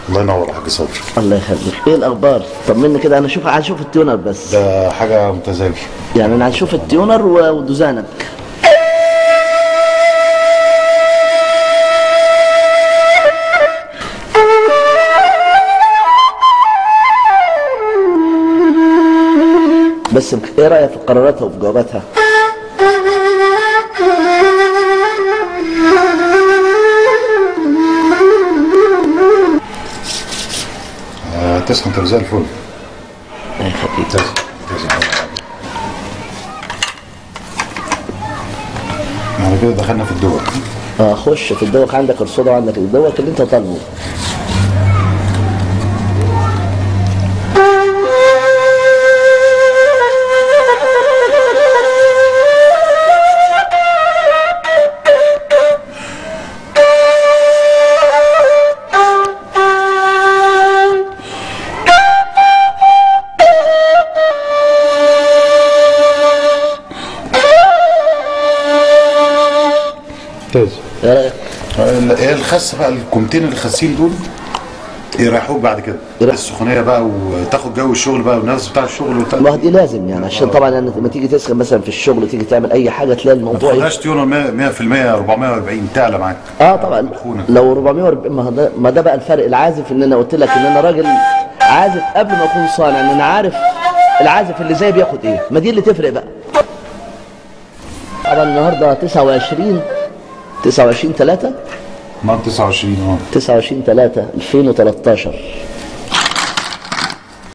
الله ينور يا حاج صبري الله يخليك ايه الاخبار طمني كده انا اشوف هشوف التيونر بس ده حاجه متزاويه يعني انا هشوف التيونر و- ودوزانك بس ايه رايك في قراراتها وفي جواباتها آه، تسخن تبقى زي الفل الله يخليك تسخن تسخن. يعني كده دخلنا في الدول اه خش في الدوق عندك الصودا وعندك الدوق اللي انت طالبه ممتاز ايه رايك ايه الخس بقى الكومتين اللي خاسين دول يريحوك بعد كده يريح. السخونيه بقى وتاخد جو الشغل بقى والناس بتاع الشغل وبتاع ما هو دي لازم يعني عشان طبعا يعني لما تيجي تسخن مثلا في الشغل تيجي تعمل اي حاجه تلاقي ما الموضوع إيه؟ تاخدهاش تيونر 100% 440 تعلى معاك اه طبعا أخونا. لو 440 ما هو ده ما ده بقى الفرق العازف ان انا قلت لك ان انا راجل عازف قبل ما اكون صانع ان انا عارف العازف اللي زي بياخد ايه ما دي اللي تفرق بقى طبعا النهارده 29 29 3 ما 29 اه 29 3 2013